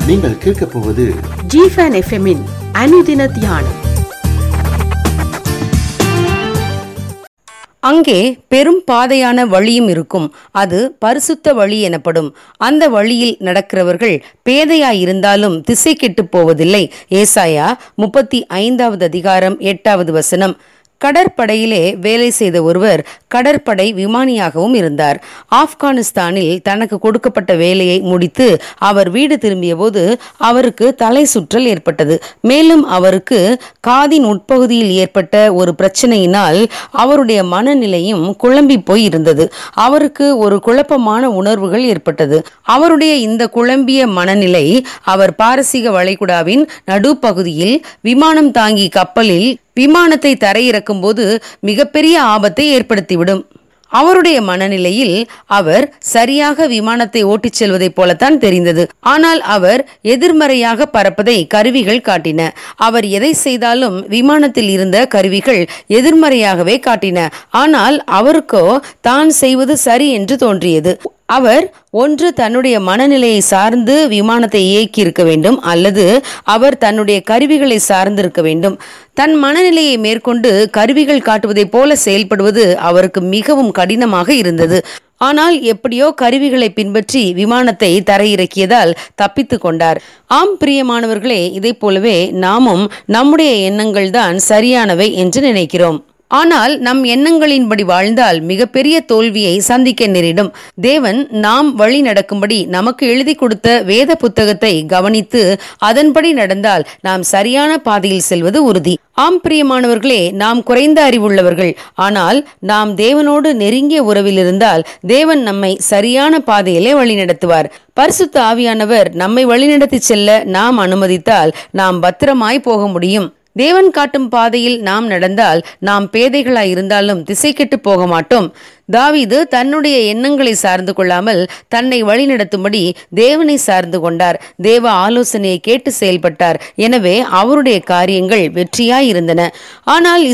நீங்கள் கேட்கப் போவது ஜிஃபன் எஃப்எம்மின் அனுதின தியானம் அங்கே பெரும் பாதையான வழியும் இருக்கும் அது பரிசுத்த வழி எனப்படும் அந்த வழியில் நடக்கிறவர்கள் பேதையாய் இருந்தாலும் திசை கெட்டுப் போவதில்லை ஏசாயா முப்பத்தி ஐந்தாவது அதிகாரம் எட்டாவது வசனம் கடற்படையிலே வேலை செய்த ஒருவர் கடற்படை விமானியாகவும் இருந்தார் ஆப்கானிஸ்தானில் தனக்கு கொடுக்கப்பட்ட வேலையை முடித்து அவர் வீடு திரும்பியபோது அவருக்கு தலை சுற்றல் ஏற்பட்டது மேலும் அவருக்கு காதின் உட்பகுதியில் ஏற்பட்ட ஒரு பிரச்சனையினால் அவருடைய மனநிலையும் குழம்பி போய் இருந்தது அவருக்கு ஒரு குழப்பமான உணர்வுகள் ஏற்பட்டது அவருடைய இந்த குழம்பிய மனநிலை அவர் பாரசீக வளைகுடாவின் நடுப்பகுதியில் விமானம் தாங்கி கப்பலில் விமானத்தை தரையிறக்கும் போது மிகப்பெரிய ஆபத்தை ஏற்படுத்திவிடும் அவருடைய மனநிலையில் அவர் சரியாக விமானத்தை ஓட்டிச் செல்வதைப் போலத்தான் தெரிந்தது ஆனால் அவர் எதிர்மறையாக பறப்பதை கருவிகள் காட்டின அவர் எதை செய்தாலும் விமானத்தில் இருந்த கருவிகள் எதிர்மறையாகவே காட்டின ஆனால் அவருக்கோ தான் செய்வது சரி என்று தோன்றியது அவர் ஒன்று தன்னுடைய மனநிலையை சார்ந்து விமானத்தை இயக்கி இருக்க வேண்டும் அல்லது அவர் தன்னுடைய கருவிகளை சார்ந்திருக்க வேண்டும் தன் மனநிலையை மேற்கொண்டு கருவிகள் காட்டுவதைப் போல செயல்படுவது அவருக்கு மிகவும் கடினமாக இருந்தது ஆனால் எப்படியோ கருவிகளை பின்பற்றி விமானத்தை தரையிறக்கியதால் தப்பித்து கொண்டார் ஆம் பிரியமானவர்களே இதைப் போலவே நாமும் நம்முடைய எண்ணங்கள் தான் சரியானவை என்று நினைக்கிறோம் ஆனால் நம் எண்ணங்களின்படி வாழ்ந்தால் மிகப்பெரிய தோல்வியை சந்திக்க நேரிடும் தேவன் நாம் வழி நடக்கும்படி நமக்கு எழுதி கொடுத்த வேத புத்தகத்தை கவனித்து அதன்படி நடந்தால் நாம் சரியான பாதையில் செல்வது உறுதி ஆம் பிரியமானவர்களே நாம் குறைந்த அறிவுள்ளவர்கள் ஆனால் நாம் தேவனோடு நெருங்கிய உறவில் இருந்தால் தேவன் நம்மை சரியான பாதையிலே வழிநடத்துவார் பரிசுத்த ஆவியானவர் நம்மை வழிநடத்தி செல்ல நாம் அனுமதித்தால் நாம் பத்திரமாய் போக முடியும் தேவன் காட்டும் பாதையில் நாம் நடந்தால் நாம் பேதைகளாய் இருந்தாலும் திசை கெட்டு போக மாட்டோம் தாவீது தன்னுடைய எண்ணங்களை சார்ந்து கொள்ளாமல் தன்னை வழிநடத்தும்படி தேவனை சார்ந்து கொண்டார் தேவ ஆலோசனையை கேட்டு செயல்பட்டார் எனவே அவருடைய காரியங்கள் வெற்றியாய் இருந்தன ஆனால்